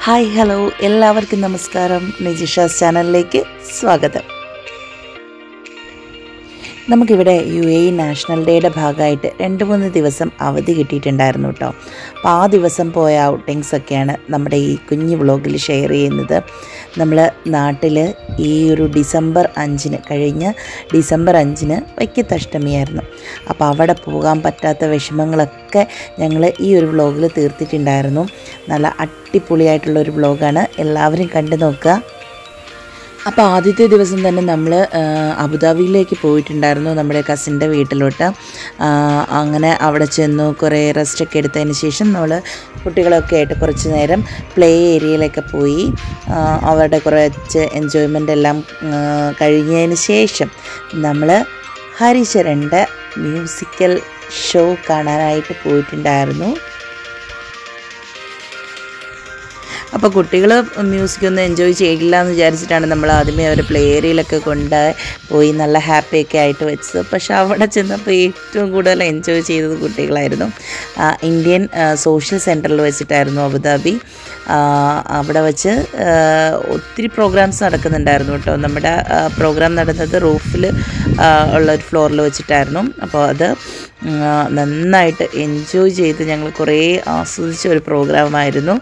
hi hello എല്ലാവർക്കും നമസ്കാരം നിജിഷാസ് ചാനലിലേക്ക് സ്വാഗതം നമുക്കിവിടെ യു എ ഇ നാഷണൽ ഡേയുടെ ഭാഗമായിട്ട് രണ്ട് മൂന്ന് ദിവസം അവധി കിട്ടിയിട്ടുണ്ടായിരുന്നു കേട്ടോ അപ്പോൾ ആ ദിവസം പോയ ഔട്ടിങ്സ് ഒക്കെയാണ് നമ്മുടെ ഈ കുഞ്ഞു വ്ളോഗിൽ ഷെയർ ചെയ്യുന്നത് നമ്മൾ നാട്ടിൽ ഈ ഒരു ഡിസംബർ അഞ്ചിന് കഴിഞ്ഞ ഡിസംബർ അഞ്ചിന് വൈക്കത്തഷ്ടമിയായിരുന്നു അപ്പോൾ അവിടെ പോകാൻ പറ്റാത്ത വിഷമങ്ങളൊക്കെ ഞങ്ങൾ ഈ ഒരു വ്ളോഗിൽ തീർത്തിട്ടുണ്ടായിരുന്നു നല്ല അടിപൊളിയായിട്ടുള്ള ഒരു വ്ളോഗാണ് എല്ലാവരും കണ്ടു നോക്കുക അപ്പോൾ ആദ്യത്തെ ദിവസം തന്നെ നമ്മൾ അബുദാബിയിലേക്ക് പോയിട്ടുണ്ടായിരുന്നു നമ്മുടെ കസിൻ്റെ വീട്ടിലോട്ട് ആ, അങ്ങനെ അവിടെ ചെന്നു കുറേ റെസ്റ്റൊക്കെ എടുത്തതിന് ശേഷം നമ്മൾ കുട്ടികളൊക്കെ ആയിട്ട് കുറച്ച് നേരം പ്ലേ ഏരിയയിലൊക്കെ പോയി ആ, അവരുടെ കുറച്ച് എൻജോയ്മെൻ്റ് എല്ലാം ആ, കഴിഞ്ഞതിന് ശേഷം നമ്മൾ ഹരിശരൻ്റെ മ്യൂസിക്കൽ ഷോ കാണാനായിട്ട് പോയിട്ടുണ്ടായിരുന്നു അപ്പോൾ കുട്ടികൾ മ്യൂസിക് ഒന്നും എൻജോയ് ചെയ്യില്ല എന്ന് വിചാരിച്ചിട്ടാണ് നമ്മൾ ആദ്യമേ അവരെ പ്ലേ ഏരിയയിലൊക്കെ കൊണ്ട് പോയി നല്ല ഹാപ്പിയൊക്കെ ആയിട്ട് വെച്ചത് പക്ഷെ അവിടെ ചെന്നപ്പോൾ ഏറ്റവും കൂടുതൽ എൻജോയ് ചെയ്തത് കുട്ടികളായിരുന്നു ആ, ഇന്ത്യൻ ആ, സോഷ്യൽ സെൻറ്ററിൽ വെച്ചിട്ടായിരുന്നു അബുദാബി ആ, അവിടെ വെച്ച് ആ, ഒത്തിരി പ്രോഗ്രാംസ് നടക്കുന്നുണ്ടായിരുന്നു കേട്ടോ നമ്മുടെ പ്രോഗ്രാം നടന്നത് റൂഫിൽ ഉള്ള ഒരു ഫ്ലോറിൽ വെച്ചിട്ടായിരുന്നു അപ്പോൾ അത് ഉം, ആ, നന്നായിട്ട് എൻജോയ് ചെയ്ത് ഞങ്ങൾ കുറേ ആസ്വദിച്ച ഒരു പ്രോഗ്രാമായിരുന്നു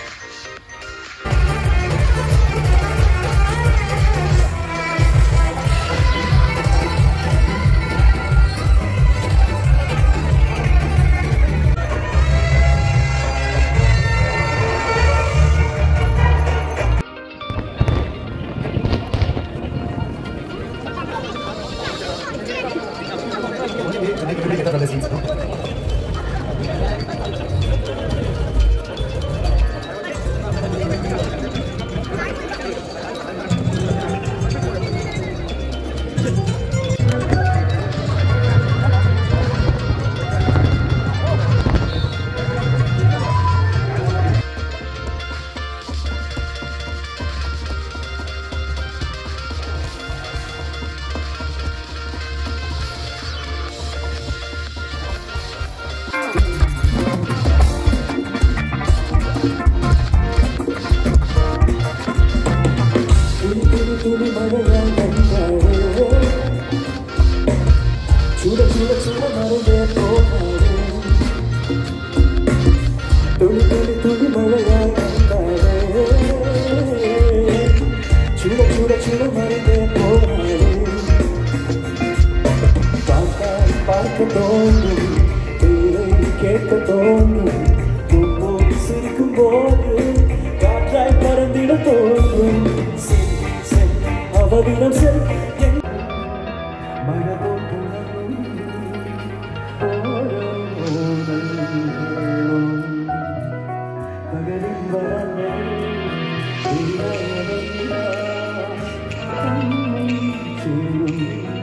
చూడ చూడ చూడ మరుగే పోతాడు తుడి తుడి తుడి మഴగా కంటాడే చూడ చూడ చూడ మరుగే పోతాడు பார்க்க பார்க்க தோன்றும் பேரை கேட்க தோன்றும் பூப்போடு சிரிக்கும் போது காற்றாய் பறந்திட தோன்றும் செல் செல் அவரிடம் செல் என் மனதோட்டும் ஓரோ நல்களும் பகலின் வரங்கள் இரவெல்லாம் உன்னை சேரும்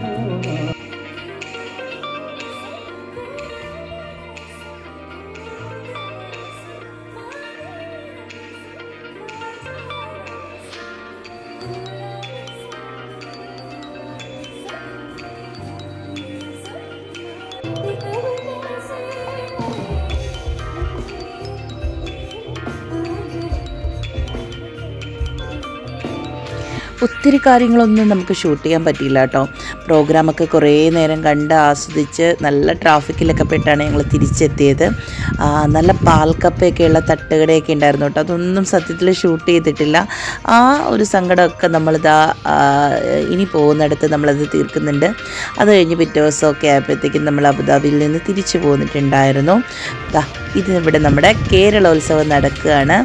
ഒത്തിരി കാര്യങ്ങളൊന്നും നമുക്ക് ഷൂട്ട് ചെയ്യാൻ പറ്റിയില്ല കേട്ടോ പ്രോഗ്രാമൊക്കെ കുറേ നേരം കണ്ട് ആസ്വദിച്ച് നല്ല ട്രാഫിക്കിലൊക്കെ പെട്ടാണ് ഞങ്ങൾ തിരിച്ചെത്തിയത് ആ, നല്ല പാൽക്കപ്പയൊക്കെയുള്ള തട്ടുകടയൊക്കെ ഉണ്ടായിരുന്നു കേട്ടോ അതൊന്നും സത്യത്തിൽ ഷൂട്ട് ചെയ്തിട്ടില്ല ആ ഒരു സങ്കടമൊക്കെ നമ്മളിതാ ആ, ഇനി പോകുന്നിടത്ത് നമ്മളത് തീർക്കുന്നുണ്ട് അത് കഴിഞ്ഞ് പിറ്റേ ദിവസമൊക്കെ ആയപ്പോഴത്തേക്കും നമ്മൾ അബുദാബിയിൽ നിന്ന് തിരിച്ചു പോന്നിട്ടുണ്ടായിരുന്നു ദാ ഇത് ഇവിടെ നമ്മുടെ കേരളോത്സവം നടക്കുകയാണ്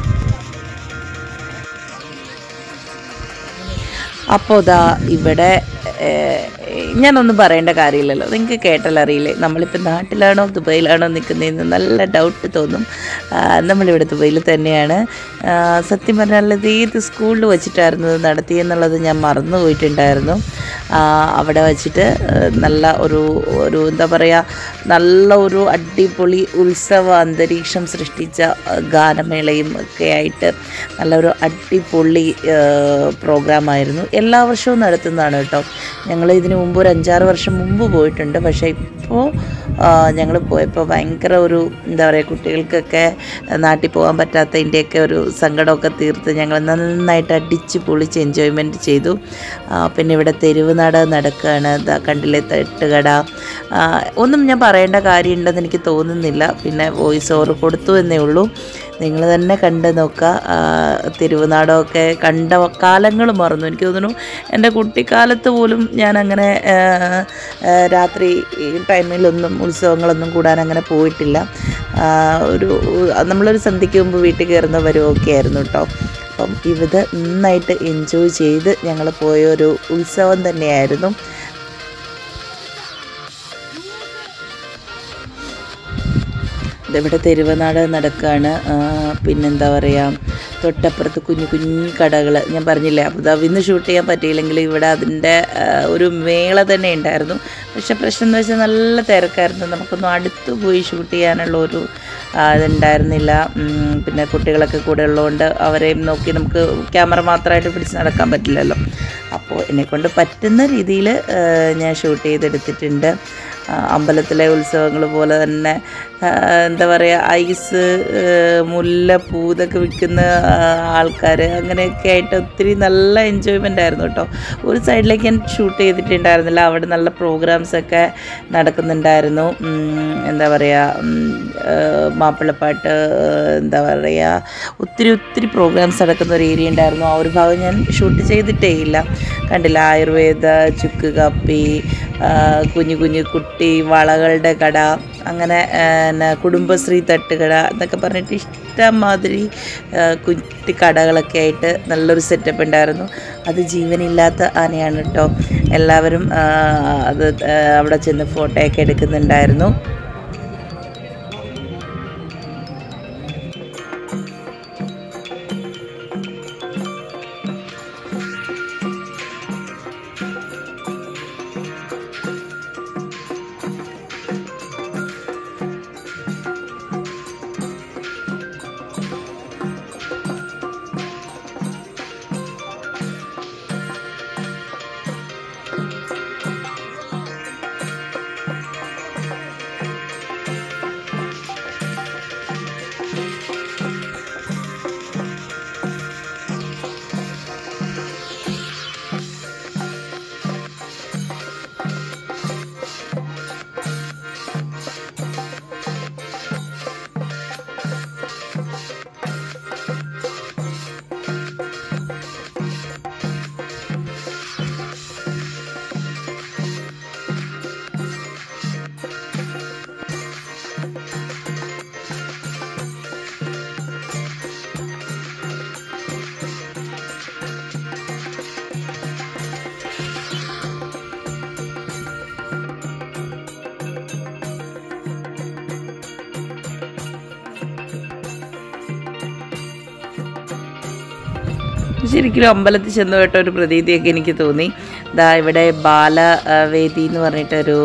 അപ്പോൾ ദാ ഇവിടെ ഏഹ്, ഞാനൊന്നും പറയേണ്ട കാര്യമില്ലല്ലോ നിങ്ങൾക്ക് കേട്ടാൽ അറിയില്ലേ നമ്മളിപ്പോൾ നാട്ടിലാണോ ദുബൈയിലാണോ നിൽക്കുന്നതെന്ന് നല്ല ഡൗട്ട് തോന്നും ആ, നമ്മളിവിടെ ദുബൈയിൽ തന്നെയാണ് ആ, സത്യം പറഞ്ഞാൽ ഇത് ഏത് സ്കൂളിൽ വെച്ചിട്ടായിരുന്നു ഇത് നടത്തിയെന്നുള്ളത് ഞാൻ മറന്നു പോയിട്ടുണ്ടായിരുന്നു ആ, അവിടെ വെച്ചിട്ട് ഏഹ്, നല്ല ഒരു ഒരു എന്താ പറയുക നല്ല ഒരു അടിപൊളി ഉത്സവ അന്തരീക്ഷം സൃഷ്ടിച്ച ഏഹ്, ഗാനമേളയും ഒക്കെ ആയിട്ട് നല്ലൊരു അടിപൊളി പ്രോഗ്രാമായിരുന്നു എല്ലാ വർഷവും നടത്തുന്നതാണ് കേട്ടോ ഞങ്ങൾ ഇതിന് മുമ്പ് ഒരു അഞ്ചാറ് വർഷം മുമ്പ് പോയിട്ടുണ്ട് പക്ഷേ ഇപ്പോൾ ഞങ്ങൾ പോയപ്പോൾ ഭയങ്കര ഒരു എന്താ പറയുക കുട്ടികൾക്കൊക്കെ നാട്ടിൽ പോകാൻ പറ്റാത്തതിൻ്റെയൊക്കെ ഒരു സങ്കടമൊക്കെ തീർത്ത് ഞങ്ങൾ നന്നായിട്ട് അടിച്ച് പൊളിച്ച് എൻജോയ്മെൻറ്റ് ചെയ്തു ആ, പിന്നെ ഇവിടെ തെരുവ് നട നടക്കുകയാണ് ദാ കണ്ടില്ലേ തട്ടുകട ആ, ഒന്നും ഞാൻ പറയേണ്ട കാര്യമുണ്ടെന്ന് എനിക്ക് തോന്നുന്നില്ല പിന്നെ വോയിസ് ഓവർ കൊടുത്തു എന്നേ ഉള്ളൂ നിങ്ങൾ തന്നെ കണ്ട് നോക്കുക ആ, തെരുവ് നാടകമൊക്കെ കണ്ട കാലങ്ങൾ മറന്നു എനിക്ക് തോന്നുന്നു എൻ്റെ കുട്ടിക്കാലത്ത് പോലും ഞാൻ അങ്ങനെ ആ, ആ, രാത്രി ഈ ടൈമിലൊന്നും ഉത്സവങ്ങളൊന്നും കൂടാൻ അങ്ങനെ പോയിട്ടില്ല ആ, ഒരു നമ്മളൊരു സന്ധ്യയ്ക്ക് മുമ്പ് വീട്ടിൽ കയറുന്ന വരുമൊക്കെ ആയിരുന്നു കേട്ടോ അപ്പം ഇത് നന്നായിട്ട് എൻജോയ് ചെയ്ത് ഞങ്ങൾ പോയ ഒരു ഉത്സവം തന്നെയായിരുന്നു ഇവിടെ തെരുവനാട് നടക്കുകയാണ് ആ, പിന്നെന്താ പറയുക തൊട്ടപ്പുറത്ത് കുഞ്ഞു കുഞ്ഞു കടകൾ ഞാൻ പറഞ്ഞില്ലേ അപ്പോൾ ഇന്ന് ഷൂട്ട് ചെയ്യാൻ പറ്റിയില്ലെങ്കിൽ ഇവിടെ അതിൻ്റെ ആ, ഒരു മേള തന്നെ ഉണ്ടായിരുന്നു പക്ഷെ പ്രശ്നം എന്ന് വെച്ചാൽ നല്ല തിരക്കായിരുന്നു നമുക്കൊന്നും അടുത്ത് പോയി ഷൂട്ട് ചെയ്യാനുള്ള ഒരു ആ, ഇതുണ്ടായിരുന്നില്ല ഉം, പിന്നെ കുട്ടികളൊക്കെ കൂടെ ഉള്ളതുകൊണ്ട് അവരെയും നോക്കി നമുക്ക് ക്യാമറ മാത്രമായിട്ട് പിടിച്ച് നടക്കാൻ പറ്റില്ലല്ലോ അപ്പോൾ എന്നെക്കൊണ്ട് പറ്റുന്ന രീതിയിൽ ഞാൻ ഷൂട്ട് ചെയ്തെടുത്തിട്ടുണ്ട് ആ, അമ്പലത്തിലെ ഉത്സവങ്ങൾ പോലെ തന്നെ ആ, എന്താ പറയുക ഐസ് മുല്ലപ്പൂ ഇതൊക്കെ വിൽക്കുന്ന ആൾക്കാർ അങ്ങനെയൊക്കെ ആയിട്ട് ഒത്തിരി നല്ല എൻജോയ്മെൻ്റ് ആയിരുന്നു കേട്ടോ ഒരു സൈഡിലേക്ക് ഞാൻ ഷൂട്ട് ചെയ്തിട്ടുണ്ടായിരുന്നില്ല അവിടെ നല്ല പ്രോഗ്രാംസ് ഒക്കെ നടക്കുന്നുണ്ടായിരുന്നു ഉം, എന്താ പറയുക ഉം, ആ, മാപ്പിളപ്പാട്ട് ആ, എന്താ പറയുക ഒത്തിരി ഒത്തിരി പ്രോഗ്രാംസ് നടക്കുന്ന ഒരു ഏരിയ ഉണ്ടായിരുന്നു ആ ഒരു ഭാഗം ഞാൻ ഷൂട്ട് ചെയ്തിട്ടേ ഇല്ല കണ്ടില്ല ആയുർവേദ ചുക്ക് കാപ്പി ആ, കുഞ്ഞു കുഞ്ഞു കുട്ടി വളകളുടെ കട അങ്ങനെ ആ, പിന്നെ കുടുംബശ്രീ തട്ടുകട എന്നൊക്കെ പറഞ്ഞിട്ട് ഇഷ്ടംമാതിരി ആ, കുട്ടി കടകളൊക്കെ ആയിട്ട് നല്ലൊരു സെറ്റപ്പ് ഉണ്ടായിരുന്നു അത് ജീവനില്ലാത്ത ആനയാണ് കേട്ടോ എല്ലാവരും ആ, അത് ആ, അവിടെ ചെന്ന് ഫോട്ടോയൊക്കെ എടുക്കുന്നുണ്ടായിരുന്നു ശരിക്കും അമ്പലത്തിൽ ചെന്ന് കേട്ട ഒരു പ്രതീതിയൊക്കെ എനിക്ക് തോന്നി ദാ ഇവിടെ ബാലവേദി എന്ന് പറഞ്ഞിട്ടൊരു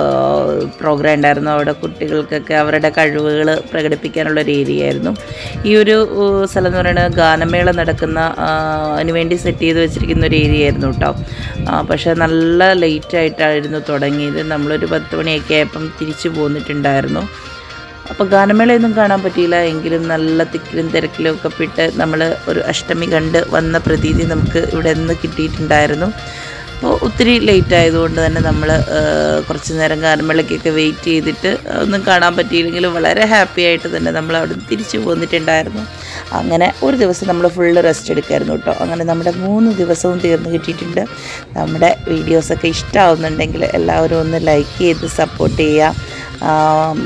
പ്രോഗ്രാം ഉണ്ടായിരുന്നു അവിടെ കുട്ടികൾക്കൊക്കെ അവരുടെ കഴിവുകൾ പ്രകടിപ്പിക്കാനുള്ള ഒരു ഏരിയ ആയിരുന്നു ഈ ഒരു ആ, സ്ഥലം എന്ന് പറയുന്നത് ഗാനമേള നടക്കുന്ന ആ, അതിന് വേണ്ടി സെറ്റ് ചെയ്ത് വെച്ചിരിക്കുന്ന ഒരു ഏരിയ ആയിരുന്നു കേട്ടോ ആ, പക്ഷേ നല്ല ലേറ്റ് ആയിട്ടായിരുന്നു തുടങ്ങിയത് നമ്മളൊരു പത്ത് മണിയൊക്കെ ആയപ്പം തിരിച്ചു പോന്നിട്ടുണ്ടായിരുന്നു അപ്പോൾ ഗാനമേളയൊന്നും കാണാൻ പറ്റിയില്ല എങ്കിലും നല്ല തിക്കിലും തിരക്കിലും ഒക്കെ പെട്ട് നമ്മൾ ഒരു അഷ്ടമി കണ്ട് വന്ന പ്രതീതി നമുക്ക് ഇവിടെ നിന്ന് കിട്ടിയിട്ടുണ്ടായിരുന്നു അപ്പോൾ ഒത്തിരി ലേറ്റ് ആയതുകൊണ്ട് തന്നെ നമ്മൾ കുറച്ച് നേരം ഗാനമേളയ്ക്കൊക്കെ വെയിറ്റ് ചെയ്തിട്ട് ഒന്നും കാണാൻ പറ്റിയില്ലെങ്കിലും വളരെ ഹാപ്പി ആയിട്ട് തന്നെ നമ്മൾ അവിടെ നിന്ന് തിരിച്ചു പോന്നിട്ടുണ്ടായിരുന്നു അങ്ങനെ ഒരു ദിവസം നമ്മൾ ഫുള്ള് റെസ്റ്റ് എടുക്കായിരുന്നു കേട്ടോ അങ്ങനെ നമ്മുടെ മൂന്ന് ദിവസവും തീർന്നു കിട്ടിയിട്ടുണ്ട് നമ്മുടെ വീഡിയോസൊക്കെ ഇഷ്ടമാവുന്നുണ്ടെങ്കിൽ എല്ലാവരും ഒന്ന് ലൈക്ക് ചെയ്ത് സപ്പോർട്ട് ചെയ്യുക ആം,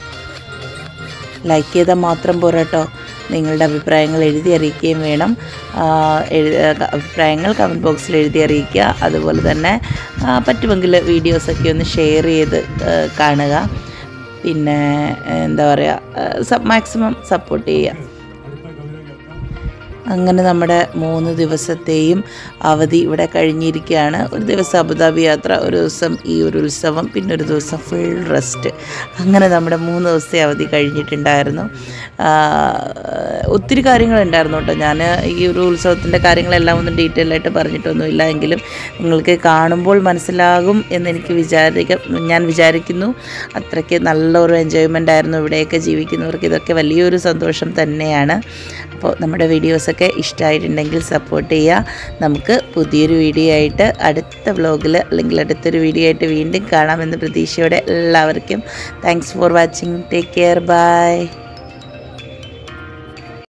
ലൈക്ക് ചെയ്താൽ മാത്രം പോരാട്ടോ നിങ്ങളുടെ അഭിപ്രായങ്ങൾ എഴുതി അറിയിക്കുകയും വേണം ആ, എഴു- ആ, അഭിപ്രായങ്ങൾ കമൻറ്റ് ബോക്സിൽ എഴുതി അറിയിക്കുക അതുപോലെ തന്നെ ആ, പറ്റുമെങ്കിൽ വീഡിയോസൊക്കെ ഒന്ന് ഷെയർ ചെയ്ത് ആ, കാണുക പിന്നെ എന്താ പറയുക മാക്സിമം സപ്പോർട്ട് ചെയ്യുക അങ്ങനെ നമ്മുടെ മൂന്ന് ദിവസത്തെയും അവധി ഇവിടെ കഴിഞ്ഞിരിക്കുകയാണ് ഒരു ദിവസം അബുദാബി യാത്ര ഒരു ദിവസം ഈ ഒരു ഉത്സവം പിന്നെ ഒരു ദിവസം ഫുൾ റെസ്റ്റ് അങ്ങനെ നമ്മുടെ മൂന്ന് ദിവസത്തെ അവധി കഴിഞ്ഞിട്ടുണ്ടായിരുന്നു ആ, ഒത്തിരി കാര്യങ്ങളുണ്ടായിരുന്നു കേട്ടോ ഞാൻ ഈ ഒരു ഉത്സവത്തിൻ്റെ കാര്യങ്ങളെല്ലാം ഒന്നും ഡീറ്റെയിൽ ആയിട്ട് പറഞ്ഞിട്ടൊന്നുമില്ല എങ്കിലും നിങ്ങൾക്ക് കാണുമ്പോൾ മനസ്സിലാകും എന്നെനിക്ക് വിചാരിക്ക ഞാൻ വിചാരിക്കുന്നു അത്രയ്ക്ക് നല്ലൊരു എൻജോയ്മെൻ്റ് ആയിരുന്നു ഇവിടെയൊക്കെ ജീവിക്കുന്നവർക്ക് ഇതൊക്കെ വലിയൊരു സന്തോഷം തന്നെയാണ് അപ്പോൾ നമ്മുടെ വീഡിയോസൊക്കെ ഇഷ്ടമായിട്ടുണ്ടെങ്കിൽ സപ്പോർട്ട് ചെയ്യുക നമുക്ക് പുതിയൊരു വീഡിയോ ആയിട്ട് അടുത്ത വ്ലോഗിൽ അല്ലെങ്കിൽ അടുത്തൊരു വീഡിയോ ആയിട്ട് വീണ്ടും കാണാമെന്ന പ്രതീക്ഷയോടെ എല്ലാവർക്കും thanks for watching take care by